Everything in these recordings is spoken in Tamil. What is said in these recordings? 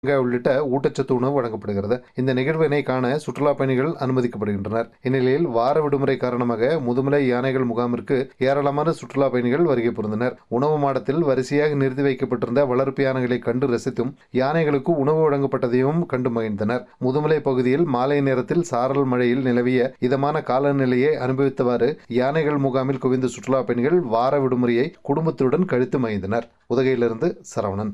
தேங்காய் உள்ளிட்ட ஊட்டச்சத்து உணவு வழங்கப்படுகிறது இந்த நிகழ்வினை காண சுற்றுலா பயணிகள் அனுமதிக்கப்படுகின்றனர் இந்நிலையில் வார விடுமுறை காரணமாக முதுமலை யானைகள் முகாமிற்கு ஏராளமான சுற்றுலா பயணிகள் வருகை புரிந்தனர் உணவு மாடத்தில் வரிசையாக நிறுத்தி வைக்கப்பட்டிருந்த வளர்ப்பு யானைகளை கண்டு ரசித்தும் யானைகளுக்கு உணவு வழங்கப்பட்டதையும் கண்டு மகிழ்ந்தனர் முதுமலை பகுதியில் மாலை நேரத்தில் சாரல் மழையில் நிலவிய இதமான காலநிலையை அனுபவித்தவாறு யானைகள் முகாமில் குவிந்த சுற்றுலா பயணிகள் வார விடுமுறையை குடும்பத்துடன் கழித்து மகிழ்ந்தனர் உதகையிலிருந்து சரவணன்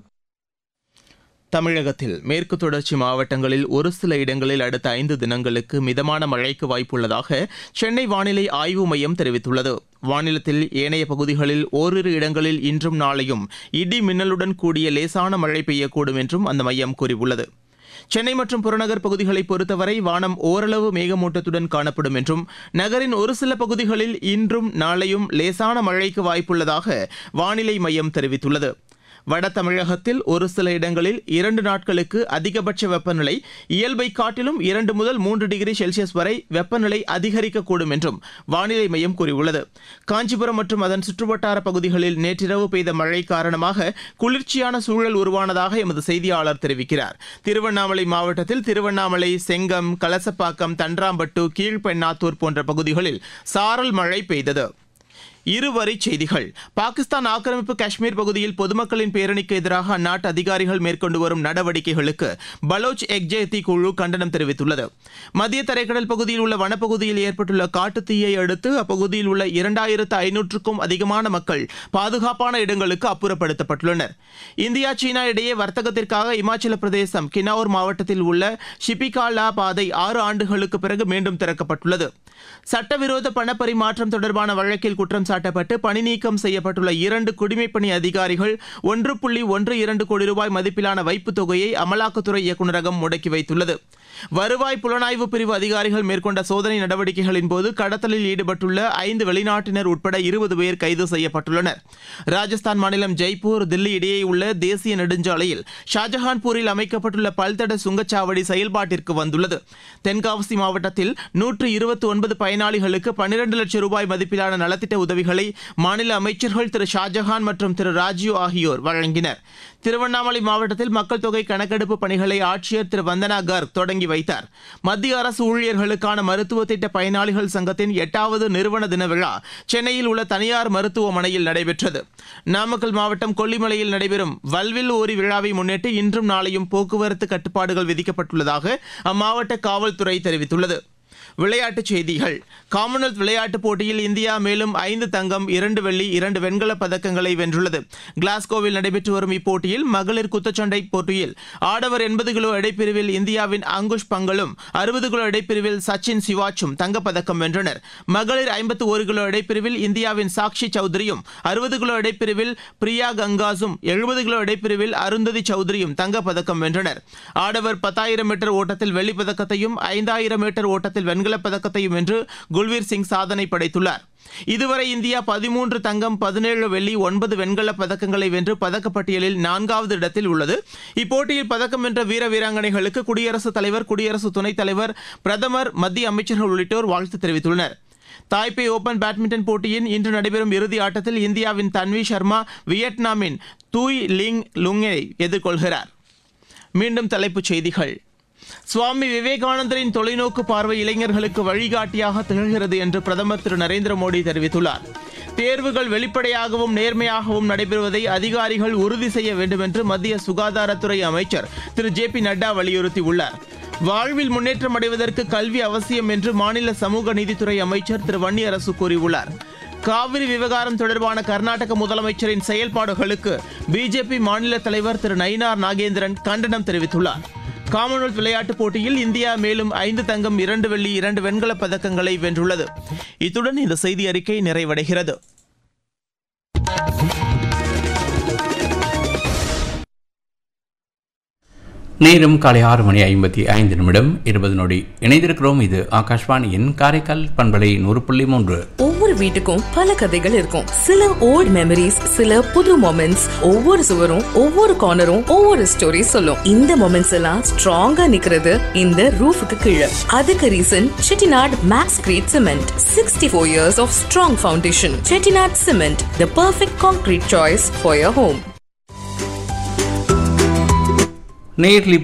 தமிழகத்தில் மேற்கு தொடர்ச்சி மாவட்டங்களில் ஒரு சில இடங்களில் அடுத்த ஐந்து தினங்களுக்கு மிதமான மழைக்கு வாய்ப்புள்ளதாக சென்னை வானிலை ஆய்வு மையம் தெரிவித்துள்ளது வானிலத்தில் ஏனைய பகுதிகளில் ஓரிரு இடங்களில் இன்றும் நாளையும் இடி மின்னலுடன் கூடிய லேசான மழை பெய்யக்கூடும் என்றும் அந்த மையம் கூறியுள்ளது சென்னை மற்றும் புறநகர் பகுதிகளை பொறுத்தவரை வானம் ஓரளவு மேகமூட்டத்துடன் காணப்படும் என்றும் நகரின் ஒரு சில பகுதிகளில் இன்றும் நாளையும் லேசான மழைக்கு வாய்ப்புள்ளதாக வானிலை மையம் தெரிவித்துள்ளது வட தமிழகத்தில் ஒரு சில இடங்களில் இரண்டு நாட்களுக்கு அதிகபட்ச வெப்பநிலை இயல்பை காட்டிலும் இரண்டு முதல் மூன்று டிகிரி செல்சியஸ் வரை வெப்பநிலை அதிகரிக்கக்கூடும் என்றும் வானிலை மையம் கூறியுள்ளது காஞ்சிபுரம் மற்றும் அதன் சுற்றுவட்டார பகுதிகளில் நேற்றிரவு பெய்த மழை காரணமாக குளிர்ச்சியான சூழல் உருவானதாக எமது செய்தியாளர் தெரிவிக்கிறார் திருவண்ணாமலை மாவட்டத்தில் திருவண்ணாமலை செங்கம் கலசப்பாக்கம் தன்றாம்பட்டு கீழ்பெண்ணாத்தூர் போன்ற பகுதிகளில் சாரல் மழை பெய்தது இருவரிச் செய்திகள் பாகிஸ்தான் ஆக்கிரமிப்பு காஷ்மீர் பகுதியில் பொதுமக்களின் பேரணிக்கு எதிராக அந்நாட்டு அதிகாரிகள் மேற்கொண்டு வரும் நடவடிக்கைகளுக்கு பலோச் எக்ஜேத்தி குழு கண்டனம் தெரிவித்துள்ளது மத்திய தரைக்கடல் பகுதியில் உள்ள வனப்பகுதியில் ஏற்பட்டுள்ள காட்டுத்தீயை அடுத்து அப்பகுதியில் உள்ள இரண்டாயிரத்து ஐநூற்றுக்கும் அதிகமான மக்கள் பாதுகாப்பான இடங்களுக்கு அப்புறப்படுத்தப்பட்டுள்ளனர் இந்தியா சீனா இடையே வர்த்தகத்திற்காக இமாச்சல பிரதேசம் கினௌர் மாவட்டத்தில் உள்ள ஷிபிகாலா பாதை ஆறு ஆண்டுகளுக்கு பிறகு மீண்டும் திறக்கப்பட்டுள்ளது சட்டவிரோத பணப்பரிமாற்றம் தொடர்பான வழக்கில் குற்றம் சாட்டப்பட்டு பணி நீக்கம் செய்யப்பட்டுள்ள இரண்டு குடிமைப்பணி அதிகாரிகள் ஒன்று புள்ளி ஒன்று இரண்டு கோடி ரூபாய் மதிப்பிலான வைப்புத் தொகையை அமலாக்கத்துறை இயக்குநரகம் முடக்கி வைத்துள்ளது வருவாய் புலனாய்வு பிரிவு அதிகாரிகள் மேற்கொண்ட சோதனை நடவடிக்கைகளின் போது கடத்தலில் ஈடுபட்டுள்ள ஐந்து வெளிநாட்டினர் உட்பட இருபது பேர் கைது செய்யப்பட்டுள்ளனர் ராஜஸ்தான் மாநிலம் ஜெய்ப்பூர் தில்லி இடையே உள்ள தேசிய நெடுஞ்சாலையில் ஷாஜஹான்பூரில் அமைக்கப்பட்டுள்ள பல்தட சுங்கச்சாவடி செயல்பாட்டிற்கு வந்துள்ளது தென்காசி மாவட்டத்தில் நூற்று இருபத்தி ஒன்பது பயனாளிகளுக்கு பன்னிரண்டு லட்சம் ரூபாய் மதிப்பிலான நலத்திட்ட உதவிகளை மாநில அமைச்சர்கள் திரு ஷாஜஹான் மற்றும் திரு ராஜீவ் ஆகியோர் வழங்கினர் திருவண்ணாமலை மாவட்டத்தில் மக்கள் தொகை கணக்கெடுப்பு பணிகளை ஆட்சியர் திரு வந்தனா கர்க் தொடங்கி வைத்தார் மத்திய அரசு ஊழியர்களுக்கான மருத்துவ திட்ட பயனாளிகள் சங்கத்தின் எட்டாவது நிறுவன தின விழா சென்னையில் உள்ள தனியார் மருத்துவமனையில் நடைபெற்றது நாமக்கல் மாவட்டம் கொல்லிமலையில் நடைபெறும் வல்வில் ஓரி விழாவை முன்னிட்டு இன்றும் நாளையும் போக்குவரத்து கட்டுப்பாடுகள் விதிக்கப்பட்டுள்ளதாக அம்மாவட்ட காவல்துறை தெரிவித்துள்ளது விளையாட்டுச் செய்திகள் காமன்வெல்த் விளையாட்டுப் போட்டியில் இந்தியா மேலும் ஐந்து தங்கம் இரண்டு வெள்ளி இரண்டு வெண்கலப் பதக்கங்களை வென்றுள்ளது கிளாஸ்கோவில் நடைபெற்று வரும் இப்போட்டியில் மகளிர் குத்துச்சண்டை போட்டியில் ஆடவர் எண்பது கிலோ எடைப்பிரிவில் இந்தியாவின் அங்குஷ் பங்கலும் அறுபது கிலோ எடைப்பிரிவில் சச்சின் சிவாச்சும் தங்கப்பதக்கம் வென்றனர் மகளிர் ஐம்பத்து ஒரு கிலோ எடைப்பிரிவில் இந்தியாவின் சாக்ஷி சௌத்ரியும் அறுபது கிலோ எடைப்பிரிவில் பிரியா கங்காஸும் எழுபது கிலோ எடைப்பிரிவில் அருந்ததி சௌத்ரியும் தங்கப்பதக்கம் வென்றனர் ஆடவர் பத்தாயிரம் மீட்டர் ஓட்டத்தில் வெள்ளிப் பதக்கத்தையும் ஐந்தாயிரம் மீட்டர் ஓட்டத்தில் வெண்கலப் பதக்கத்தையும் வென்று குல்வீர் சிங் சாதனை படைத்துள்ளார் இதுவரை இந்தியா பதிமூன்று தங்கம் பதினேழு வெள்ளி ஒன்பது வெண்கலப் பதக்கங்களை வென்று பதக்கப்பட்டியலில் நான்காவது இடத்தில் உள்ளது இப்போட்டியில் பதக்கம் வென்ற வீர வீராங்கனைகளுக்கு குடியரசுத் தலைவர் குடியரசு துணைத் தலைவர் பிரதமர் மத்திய அமைச்சர்கள் உள்ளிட்டோர் வாழ்த்து தெரிவித்துள்ளனர் தாய்பே ஓபன் பேட்மிண்டன் போட்டியின் இன்று நடைபெறும் இறுதி ஆட்டத்தில் இந்தியாவின் தன்வி சர்மா வியட்நாமின் தூய் லிங் லுங்கை எதிர்கொள்கிறார் மீண்டும் தலைப்புச் செய்திகள் சுவாமி விவேகானந்தரின் தொலைநோக்கு பார்வை இளைஞர்களுக்கு வழிகாட்டியாக திகழ்கிறது என்று பிரதமர் திரு நரேந்திர மோடி தெரிவித்துள்ளார் தேர்வுகள் வெளிப்படையாகவும் நேர்மையாகவும் நடைபெறுவதை அதிகாரிகள் உறுதி செய்ய வேண்டும் என்று மத்திய சுகாதாரத்துறை அமைச்சர் திரு ஜே பி நட்டா வலியுறுத்தியுள்ளார் வாழ்வில் முன்னேற்றம் அடைவதற்கு கல்வி அவசியம் என்று மாநில சமூக நீதித்துறை அமைச்சர் திரு வன்னியரசு கூறியுள்ளார் காவிரி விவகாரம் தொடர்பான கர்நாடக முதலமைச்சரின் செயல்பாடுகளுக்கு பிஜேபி மாநில தலைவர் திரு நயினார் நாகேந்திரன் கண்டனம் தெரிவித்துள்ளார் காமன்வெல்த் விளையாட்டுப் போட்டியில் இந்தியா மேலும் ஐந்து தங்கம் இரண்டு வெள்ளி இரண்டு வெண்கலப் பதக்கங்களை வென்றுள்ளது இத்துடன் இந்த செய்தி அறிக்கை நிறைவடைகிறது நேரம் காலை ஆறு மணி ஐம்பத்தி ஐந்து நிமிடம் இருபது நொடி இணைந்திருக்கிறோம் இது ஆகாஷ்வாணியின் காரைக்கால் பண்பலை நூறு புள்ளி மூன்று ஒவ்வொரு வீட்டுக்கும் பல கதைகள் இருக்கும் சில ஓல்ட் மெமரிஸ் சில புது மொமெண்ட்ஸ் ஒவ்வொரு சுவரும் ஒவ்வொரு கார்னரும் ஒவ்வொரு ஸ்டோரி சொல்லும் இந்த மொமெண்ட்ஸ் எல்லாம் ஸ்ட்ராங்கா நிக்கிறது இந்த ரூஃபுக்கு கீழே அதுக்கு reason Chettinad Max grade cement sixty four years of strong foundation Chettinad cement the perfect concrete choice for your home nearly